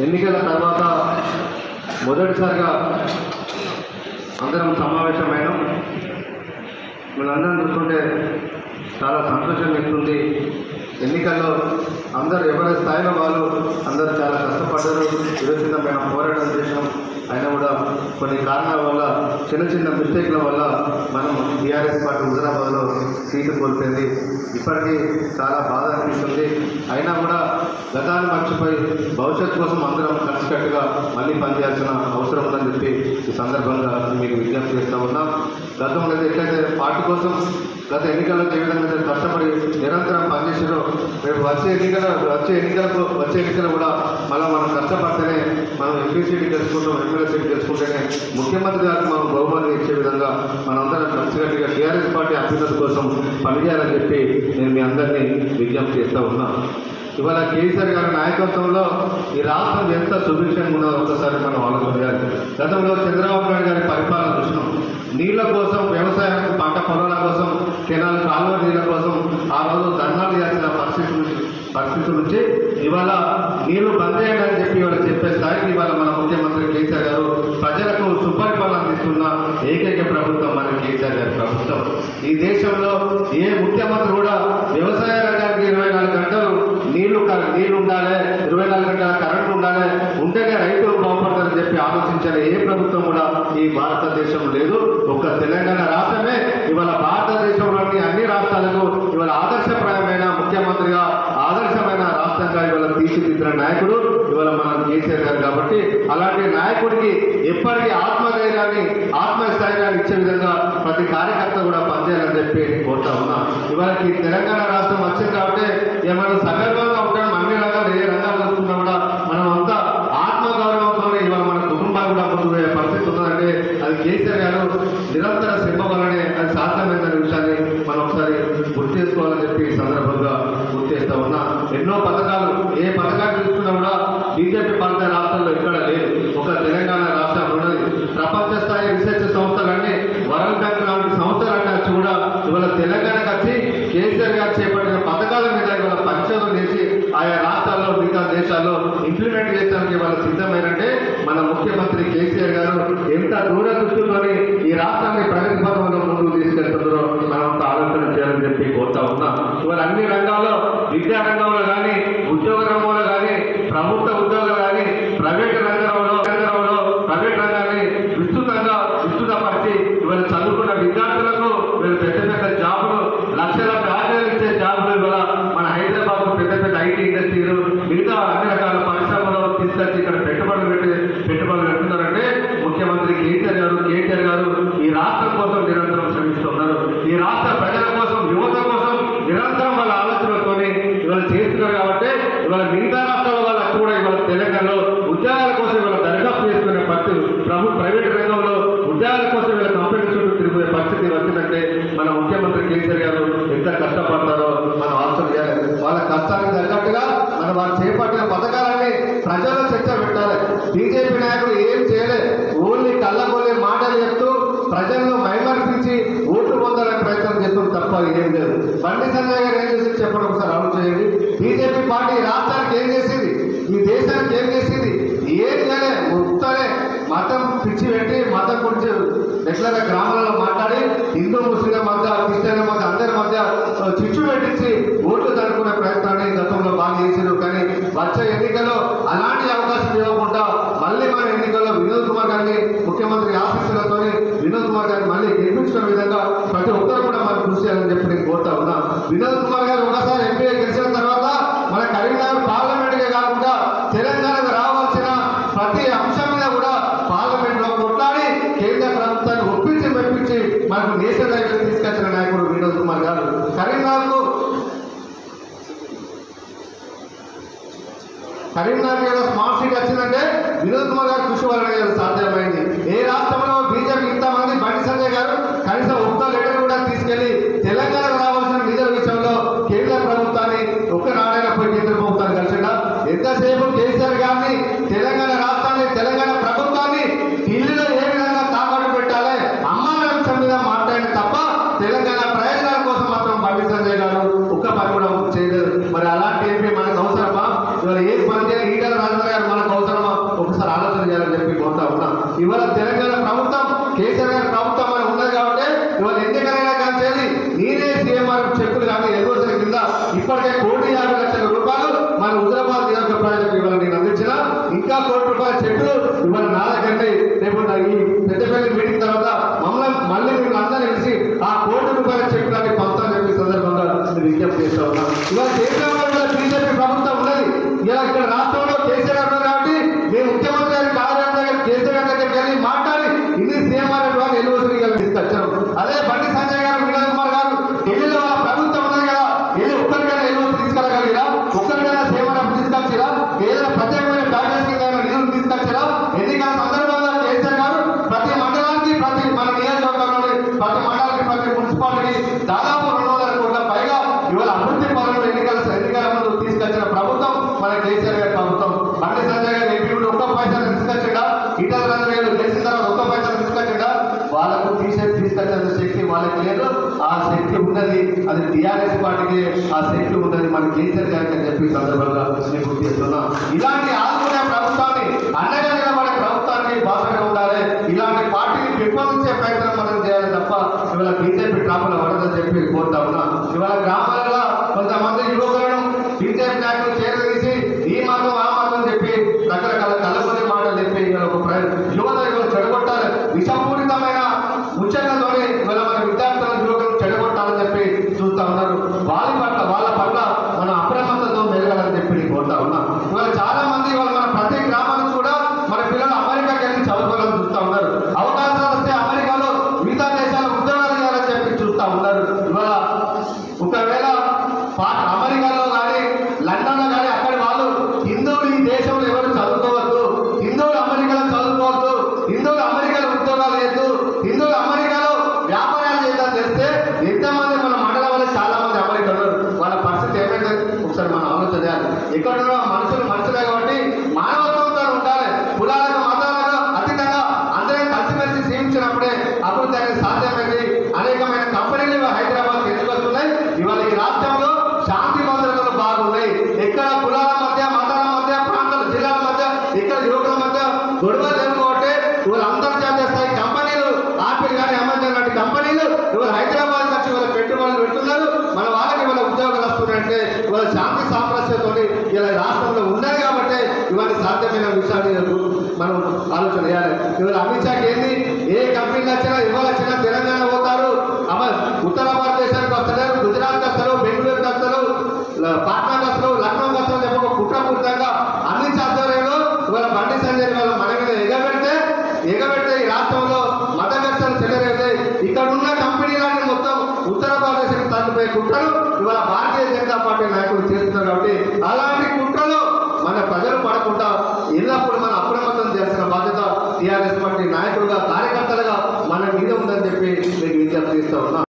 ఎన్నికల తర్వాత మొదటిసారిగా అందరం సమావేశమైనాం వీళ్ళందరం చూస్తుంటే చాలా సంతోషం వేస్తుంది ఎన్నికల్లో అందరు ఎవరి స్థాయిలో వాళ్ళు అందరూ చాలా కష్టపడ్డారు విరోచితమైన పోరాటం చేసినాం అయినా కూడా కొన్ని కారణాల వల్ల చిన్న చిన్న మిస్టేక్ల వల్ల మనం టీఆర్ఎస్ పార్టీ హుజరాబాద్లో సీటు కోల్పోయింది ఇప్పటికీ చాలా బాధ అనిపిస్తుంది అయినా కూడా గతాన్ని మర్చిపోయి భవిష్యత్తు కోసం అందరం కలిసికట్టుగా మళ్ళీ పనిచేయాల్సిన అవసరం ఉందని చెప్పి ఈ సందర్భంగా మీకు విజ్ఞప్తి చేస్తూ ఉన్నాం గతంలో అయితే ఎట్లయితే పార్టీ కోసం గత ఎన్నికల్లో ఏ విధంగా అయితే కష్టపడి నిరంతరం పనిచేసారో రేపు వచ్చే ఎన్నికల వచ్చే ఎన్నికలకు వచ్చే ఎన్నికలు కూడా మళ్ళీ మనం కష్టపడితేనే మనం ఎంపీ సీట్ గెలుచుకుంటాం ఎమ్మెల్యే సీట్ గెలుచుకుంటేనే ముఖ్యమంత్రి గారికి మనం బహుమతి ఇచ్చే విధంగా మనందరం కలిసికట్టుగా టీఆర్ఎస్ పార్టీ అభ్యున్నతి కోసం పనిచేయాలని చెప్పి నేను మీ అందరినీ విజ్ఞప్తి చేస్తూ ఉన్నా ఇవాళ కేసీఆర్ గారి నాయకత్వంలో ఈ రాష్ట్రం ఎంత సుభిక్షంగా ఉన్నదో ఒకసారి మనం ఆలోచన చేయాలి గతంలో చంద్రబాబు నాయుడు గారి పరిపాలన చూసినాం నీళ్ల కోసం వ్యవసాయం పంట పొలాల కోసం కెనాల్ కాలువ నీళ్ళ కోసం ఆ రోజు ధర్నాలు చేసిన పరిస్థితి నుంచి పరిస్థితి నుంచి ఇవాళ నీళ్లు బంద్ చేయండి అని చెప్పి ఇవాళ చెప్పే స్థాయికి ఇవాళ మన ముఖ్యమంత్రి కేసీఆర్ గారు ప్రజలకు సుపరిపాలన అందిస్తున్న ఏకైక ప్రభుత్వం మన కేసీఆర్ గారి ప్రభుత్వం ఈ దేశంలో ఏ ముఖ్యమంత్రి కూడా వ్యవసాయ రంగానికి ఇరవై నాలుగు గంటలు నీళ్లు క- నీళ్లు ఉండాలి ఇరవై నాలుగు గంటల కరెంట్ ఉండాలి ఉంటేనే రైతులు బాగుపడతారని చెప్పి ఆలోచించాలి ఏ ప్రభుత్వం కూడా ఈ భారతదేశం లేదు ఒక్క తెలంగాణ రాష్ట్రమే ఇవాళ భారతదేశంలోని అన్ని రాష్ట్రాలకు ఇవాళ ఆదర్శప్రాయమైన ముఖ్యమంత్రిగా ఆదర్శమైన రాష్ట్రంగా ఇవాళ తీర్చిదిద్దిన నాయకుడు ఇవాళ మనం కేసీఆర్ గారు కాబట్టి అలాంటి నాయకుడికి ఎప్పటికీ ఆత్మధైర్యాన్ని ఆత్మస్థైర్యాన్ని ఇచ్చే విధంగా ప్రతి కార్యకర్త కూడా పనిచేయాలని చెప్పి కోరుతా ఉన్నా ఇవాళ ఈ తెలంగాణ రాష్ట్రం వచ్చింది కాబట్టి ఏమైనా సగర్వంగా ఉంటాం అన్ని రంగాలు ఏ రంగాలు చూసుకున్నా కూడా మనం అంతా ఆత్మగౌరవంతో ఇవాళ మన కుటుంబాలు కూడా ముందుకు పోయే పరిస్థితి ఉన్నదంటే అది కేసీఆర్ గారు నిరంతర శ్రమ వల్లనే అది సాధ్యమైందనే విషయాన్ని మనం ఒకసారి గుర్తు చేసుకోవాలని చెప్పి ఈ సందర్భంగా గుర్తు చేస్తా ఉన్నా ఎన్నో పథకాలు ఏ పథకాలు తీసుకున్నా కూడా బీజేపీ పాలిత రాష్ట్రాల్లో ఎక్కడ లేదు ఒక తెలంగాణ రాష్ట్రం ఉన్నది ప్రపంచ స్థాయి రీసెర్చ్ సంస్థలన్నీ వరల్డ్ బ్యాంక్ లాంటి సంస్థలన్నీ వచ్చి కూడా ఇవాళ తెలంగాణకు వచ్చి కేసీఆర్ గారు చేపట్టిన పథకాల మీద ఇవాళ పరిశోధన చేసి ఆయా రాష్ట్రాల్లో మిగతా దేశాల్లో ఇంప్లిమెంట్ చేయడానికి ఇవాళ సిద్ధమైనంటే మన ముఖ్యమంత్రి కేసీఆర్ గారు ఎంత దూరదృష్టితోని ఈ రాష్ట్రాన్ని ప్రగతి పథంలో ముందుకు తీసుకెళ్తున్నారో మనం అంత ఆలోచన చేయాలని చెప్పి కోరుతా ఉన్నా ఇవాళ అన్ని రంగాల్లో విద్యా రంగంలో కానీ ఉద్యోగ రంగంలో కానీ ప్రభుత్వ ఉద్యోగాలు కానీ ప్రైవేట్ రంగంలో రంగంలో ప్రైవేట్ రంగాన్ని విస్తృతంగా విస్తృతపరిచి ఇవాళ చదువుకున్న విద్యార్థులకు వీళ్ళు పెద్ద పెద్ద జాబులు లక్షల ప్యాకేజీలు ఇచ్చే జాబులు ఇవాళ మన హైదరాబాద్ పెద్ద పెద్ద ఐటీ ఇండస్ట్రీలు మిగతా అన్ని రకాల పరిశ్రమలు తీసుకొచ్చి ఇక్కడ పెట్టుబడులు పెట్టి పెట్టుబడులు పెడుతున్నారంటే ముఖ్యమంత్రి కేసీఆర్ గారు కేటీఆర్ గారు ఈ రాష్ట్రం కోసం నిరంతరం శ్రమిస్తున్నారు ఈ రాష్ట్ర ప్రజల కోసం యువత కోసం నిరంతరం వాళ్ళ ఆలోచనలతోని ఇవాళ చేస్తున్నారు కాబట్టి ఇవాళ మిగతా రాష్ట్రాల వాళ్ళకు కూడా ఇవాళ తెలంగాణలో ఉద్యోగాల కోసం ఇవాళ దరఖాస్తు చేసుకునే పరిస్థితి ప్రభు ప్రైవేట్ రంగంలో ఉద్యోగాల కోసం వీళ్ళ కంపెనీ చుట్టూ తిరిగే పరిస్థితి వచ్చిందంటే మన ముఖ్యమంత్రి కేసీఆర్ గారు ఎంత కష్టపడతారో మనం ఆలోచన చేయాలి వాళ్ళ కష్టానికి తగ్గట్టుగా మనం వారు చేపట్టిన పథకాలన్నీ ప్రజల్లో చర్చ పెట్టాలి బీజేపీ నాయకులు ఏం చేయలేదు ఓన్లీ కళ్ళగొల్లే మాటలు చెప్తూ ప్రజలను మైమర్పించి ఓట్లు పొందాలనే ప్రయత్నం చేస్తుంది తప్ప ఏం లేదు బండి సంజయ్ గారు ఏం చేసి చెప్పండి ఒకసారి ఆలోచన చేయండి బీజేపీ పార్టీ ఈ రాష్ట్రానికి ఏం చేసింది ఈ దేశానికి ఏం చేసింది ఏం చేయలే మొత్తనే మతం పిచ్చి పెట్టి మతం గురించి రెగ్యులర్గా గ్రామాలలో మాట్లాడి హిందూ ముస్లింల మధ్య క్రిస్టియన్ల మధ్య అందరి మధ్య ఆ, చిచ్చు పెట్టించి ఓట్లు తడుకునే ప్రయత్నాన్ని గతంలో బాగా చేశారు కానీ వచ్చే ఎన్నికల్లో అలాంటి అవకాశం ఇవ్వకుండా మళ్ళీ మన ఎన్నికల్లో వినోద్ కుమార్ గారిని ముఖ్యమంత్రి ఆశీస్సులతో వినోద్ కుమార్ గారిని మళ్ళీ గెలిపించుకునే విధంగా ప్రతి ఒక్కరు కూడా మనం కృషి చేయాలని చెప్పి నేను కోరుతా ఉన్నా వినోద్ కుమార్ గారు ఒకసారి ఎంపీ గెలిచిన తర్వాత మన కరీంనగర్ పార్లమెంట్గా కాకుండా తెలంగాణకు రావాల్సిన ప్రతి అంశం మీద కూడా పార్లమెంట్ లో కొట్లాడి కేంద్ర ప్రభుత్వాన్ని ఒప్పించి మెప్పించి మనకు నేషనల్ హైవే తీసుకొచ్చిన నాయకుడు వినోద్ కుమార్ గారు కరీంనగర్కు కరీంనగర్ ఏదో స్మార్ట్ సిటీ వచ్చిందంటే వినోద్ కుమార్ గారు కృషి వలన ఇది సాధ్యమైంది ఏ రాష్ట్రంలో బీజేపీ ఇంతమంది బండి సంజయ్ గారు కనీసం ఒక్క లెటర్ కూడా తీసుకెళ్లి తెలంగాణకు రావాల్సిన నిధుల విషయంలో కేంద్ర ప్రభుత్వాన్ని ఒక్క నాడైనా పోయి కేంద్ర ప్రభుత్వాన్ని కలిసిందా ఎంతసేపు కేసీఆర్ గారిని తెలంగాణ రాష్ట్రాన్ని తెలంగాణ ప్రభుత్వాన్ని ఢిల్లీలో ఏ విధంగా తాకట్టు పెట్టాలి అమ్మాయిల అంశం మీద మాట్లాడిన తప్ప తెలంగాణ ప్రయోజనాల కోసం మాత్రం బండి సంజయ్ గారు ఒక్క పని కూడా చేయలేదు మరి అలాంటి ఎంపీ మనకు అవసరమా ఇవాళ ఏ పని చేయాలి ఈటల రాజేంద్ర గారు మనకు అవసరం ఇప్పటికే కోటి యాభై లక్షల రూపాయలు మన హుజరాబాద్ నియోజక ప్రజలకు ఇవాళ నేను అందించిన ఇంకా కోటి రూపాయల చెట్లు ఇవాళ నా దగ్గర రేపు నా ఈ పెద్దపల్లి మీటింగ్ తర్వాత మమ్మల్ని మళ్ళీ మీరు అందరూ కలిసి ఆ కోటి రూపాయల చెట్లు అని పంపుతామని చెప్పి సందర్భంగా నేను విజ్ఞప్తి చేస్తా ఉన్నాను ఇవాళ కేసీఆర్ బీజేపీ ప్రభుత్వం ఉన్నది ఇలా ఇక్కడ రాష్ట్రంలో కేసీఆర్ ఉన్నారు కాబట్టి మేము ముఖ్యమంత్రి గారి కార్యాలయం దగ్గర కేసీఆర్ గారి దగ్గరికి వెళ్ళి మాట్లాడి ఇన్ని సీఎంఆర్ గారు ఎల్లువసరి గారు తీసుకొచ్చారు అదే బండి సంజయ్ గారు వినోద్ కుమార్ గారు ఢిల్లీలో వాళ్ళ ప్రభుత్వం ఉన్నది కదా వెళ్ళి ఒక్కరికైనా ఎల్లువసరి తీసుకెళ్ళగలిగిరా ఒక్కరికైనా సీఎంఆర్ తీసుకొచ్చిరా ఏదైనా ప్రత్యేకమైన ప్యాకేజ్ కింద ఏమైనా నిధులు తీసుకొచ్చిరా ఎన్నికల సందర్భంగా కేసీఆర్ గారు ప్రతి మండలానికి ప్రతి మన నియోజకవర్గంలోని ప్రతి మండలానికి ప్రతి మున్సిపాలిటీకి దాదాపు రెండు వందల కోట్ల పైగా ఇవాళ అభివృద్ధి పనులు ఎన్నికల ఎన్నికల ముందు తీసుకొచ్చిన ప్రభుత్వం మన కేసీఆర్ గారి ప్రభుత్వం బండి సంజయ్ గారు ఎంపీ నుండి ఒక్క పైసలు తీసుకొచ్చిండా ఇతర రంగాలు గెలిచిన తర్వాత ఒక్క పైసలు తీసుకొచ్చిండా వాళ్ళకు తీసేసి తీసుకొచ్చిన శక్తి వాళ్ళకి లేదు ఆ శక్తి ఉన్నది అది టీఆర్ఎస్ పార్టీకి ఆ శక్తి ఉన్నది మన కేసీఆర్ గారికి అని చెప్పి ఈ సందర్భంగా నేను గుర్తు చేస్తున్నా ఇలాంటి ఆదుకునే ప్రభుత్వాన్ని అండగా నిలబడే ప్రభుత్వానికి బాసగా ఉండాలి ఇలాంటి పార్టీని పెంపొందించే ప్రయత్నం మనం చేయాలి తప్ప ఇవాళ బీజేపీ డ్రామాలు పడదని చెప్పి కోరుతా ఉన్నా ఇవాళ గ్రామాలలో కొంతమంది యువకులను బీజేపీ నాయకులు చేరదీసి ఈ మతం ఆ మతం చెప్పి రకరకాల కలపని మాటలు చెప్పి ఇవాళ ఒక ప్ర- యువత ఇవాళ చెడగొట్టాలి విషపూరితమైన ముచ్చట్లతోనే ఇవాళ మన విద్యార్థులను యువకులను చెడగొట్టాలని చెప్పి చూస్తా ఉన్నారు వాళ్ళ పట్ల వాళ్ళ పట్ల మన అప్రమత్తతో మెరగాలని చెప్పి నేను కోరుతా ఉన్నా ఇవాళ చాలా మంది ఇవాళ మన ప్రతి గ్రామానికి కూడా మన పిల్లలు అమెరికాకి వెళ్ళి చదువుకోవాలని చూస్తా ఉన్నారు అవకాశాలు వస్తే అమెరికాలో మిగతా దేశాలు ఉద్యోగాలు చేయాలని చెప్పి చూస్తా ఉన్నారు ఇవాళ ఒకవేళ పా- అమెరికాలో కానీ లండన్లో కానీ అక్కడి వాళ్ళు హిందువులు ఈ దేశంలో ఎవరు చదువుకోవద్దు హిందువులు అమెరికాలో చదువుకోవద్దు హిందువులు అమెరికాలో ఉద్యోగాలు చేయొద్దు హిందువులు అమెరికాలో వ్యాపారాలు చేద్దాం చేస్తే ఎంతమంది మన మండలం వల్ల చాలా మంది అమెరికా ఉన్నారు వాళ్ళ పరిస్థితి ఏమైతే ఒకసారి మనం ఆలోచన చేయాలి ఎక్కడున్న మనుషులు మనుషులే కాబట్టి మానవత్వంతో ఉండాలి కులాలకు మతాలకు అతీతంగా అందరం కలిసిమెలిసి జీవించినప్పుడే అభివృద్ధి అనేది సాధ్యమైంది అనేకమైన కంపెనీలు ఇవాళ హైదరాబాద్ ఎందుకు వస్తున్నాయి ఇవాళ ఈ రాష్ట్రంలో శాంతి భద్రతలు బాగున్నాయి ఎక్కడ కులాల మధ్య మతాల మధ్య ప్రాంతాల జిల్లాల మధ్య ఇక్కడ యువకుల మధ్య గొడవలు లేకపోతే ఇవాళ అంతర్జాతీయ స్థాయి కంపెనీలు ఆపిల్ కానీ అమెజాన్ లాంటి కంపెనీలు ఇవాళ హైదరాబాద్ వచ్చి ఇవాళ పెట్టుబడులు పెడుతున్నారు మన వాళ్ళకి ఇవాళ ఉద్యోగాలు వస్తున్నాయంటే ఇవాళ శాంతి సామరస్యంతో ఇలా రాష్ట్రంలో ఉన్నది కాబట్టి ఇవన్నీ సాధ్యమైన విషయాన్ని మనం ఆలోచన చేయాలి ఇవాళ అమిత్ షాకి ఏంది ఏ కంపెనీలు వచ్చినా ఇవాళ వచ్చినా తెలంగాణ పోతారు అమ ఉత్తర భారతదేశానికి వస్తలేరు గుజరాత్ వస్తారు బెంగళూరుకి వస్తారు ల- పాట్నాకి వస్తారు లక్నోకి వస్తారు చెప్పి ఒక కుట్రపూరితంగా అన్ని ఆధ్వర్యంలో ఇవాళ బండి సంజయ్ వాళ్ళ మన మీద ఎగబెడితే ఎగబెడితే ఈ రాష్ట్రంలో మత వ్యవస్థలు చెల్లరైతే ఇక్కడ ఉన్న కంపెనీలన్నీ మొత్తం ఉత్తర భారతదేశానికి తగ్గిపోయే కుట్రలు ఇవాళ భారతీయ జనతా పార్టీ నాయకులు చేస్తున్నారు కాబట్టి అలాంటి కుట్రలు మన ప్రజలు పడకుండా ఎల్లప్పుడూ మన అప్రమత్తం చేస్తున్న బాధ్యత టీఆర్ఎస్ పార్టీ నాయకులుగా కార్యకర్తలుగా మన మీద ఉందని చెప్పి మీకు విజ్ఞప్తి చేస్తా ఉన్నా